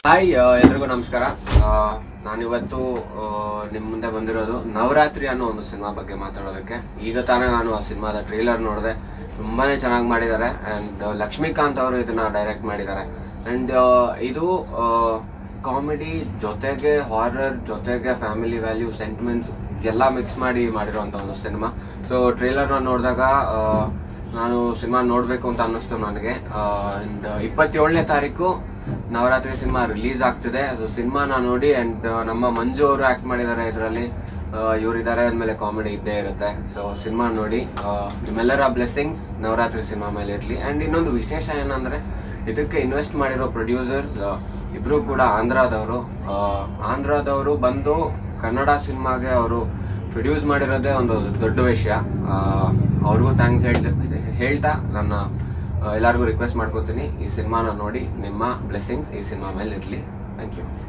hi ಎಲ್ರಿಗೂ ನಮಸ್ಕಾರ ಆ, ನಾನಿವತ್ತು ಆ, ನಿಮ್ ಮುಂದೆ ಬಂದಿರೋದು ನವರಾತ್ರಿ ಅನ್ನೋ ಒಂದು ಸಿನಿಮಾ ಬಗ್ಗೆ ಮಾತಾಡೋದಕ್ಕೆ ಈಗ ತಾನೇ ನಾನು ಆ ಸಿನಿಮಾದ ಟ್ರೇಲರ್ ನೋಡಿದೆ ತುಂಬಾನೇ ಚೆನ್ನಾಗಿ ಮಾಡಿದ್ದಾರೆ ಅಂಡ್ ಲಕ್ಷ್ಮೀಕಾಂತ್ ಅವರು ಇದನ್ನ ಡೈರೆಕ್ಟ್ ಮಾಡಿದ್ದಾರೆ ಅಂಡ್ ಇದು ಕಾಮಿಡಿ ಜೊತೆಗೆ ಹಾರರ್ ಜೊತೆಗೆ ಫ್ಯಾಮಿಲಿ ವ್ಯಾಲ್ಯೂ ಸೆಂಟಿಮೆಂಟ್ಸ್ ಎಲ್ಲ ಮಿಕ್ಸ್ ಮಾಡಿ ಮಾಡಿರುವಂತ ಒಂದು ಸಿನಿಮಾ ಸೊ ಟ್ರೇಲರ್ನ ನೋಡಿದಾಗ ನಾನು ಸಿನಿಮಾ ನೋಡಬೇಕು ಅಂತ ಅನ್ನಿಸ್ತು ನನಗೆ ಅಂಡ್ ಇಪ್ಪತ್ತೇಳನೇ ತಾರೀಕು ನವರಾತ್ರಿ ಸಿನಿಮಾ ರಿಲೀಸ್ ಆಗ್ತಿದೆ ಅದು ಸಿನಿಮಾನ ನೋಡಿ ಅಂಡ್ ನಮ್ಮ ಮಂಜು ಅವರು ಆಕ್ಟ್ ಮಾಡಿದ್ದಾರೆ ಇದರಲ್ಲಿ ಇವರಿದ್ದಾರೆ ಅಂದಮೇಲೆ ಕಾಮಿಡಿ ಇದ್ದೇ ಇರುತ್ತೆ ಸೊ ಸಿನಿಮಾ ನೋಡಿ ಆ, ನಿಮ್ಮೆಲ್ಲರ ಬ್ಲೆಸ್ಸಿಂಗ್ಸ್ ನವರಾತ್ರಿ ಸಿನಿಮಾ ಮೇಲೆ ಇರಲಿ ಅಂಡ್ ಇನ್ನೊಂದು ವಿಶೇಷ ಏನಂದ್ರೆ ಇದಕ್ಕೆ ಇನ್ವೆಸ್ಟ್ ಮಾಡಿರೋ ಪ್ರೊಡ್ಯೂಸರ್ಸ್ ಇಬ್ರು ಕೂಡ ಆಂಧ್ರದವರು ಆ, ಆಂಧ್ರದವರು ಬಂದು ಕನ್ನಡ ಸಿನಿಮಾಗೆ ಅವರು ಪ್ರೊಡ್ಯೂಸ್ ಮಾಡಿರೋದೇ ಒಂದು ದೊಡ್ಡ ವಿಷಯ ಆ, ಅವ್ರಿಗೂ ಥ್ಯಾಂಕ್ಸ್ ಹೇಳ್ತಾ ಹೇಳ್ತಾ ನನ್ನ ಆ, ಎಲ್ಲರಿಗೂ ರಿಕ್ವೆಸ್ಟ್ ಮಾಡ್ಕೋತೀನಿ ಈ ಸಿನಿಮಾನ ನೋಡಿ ನಿಮ್ಮ ಬ್ಲೆಸ್ಸಿಂಗ್ಸ್ ಈ ಸಿನಿಮಾ ಮೇಲೆ ಇರಲಿ ಥ್ಯಾಂಕ್ ಯು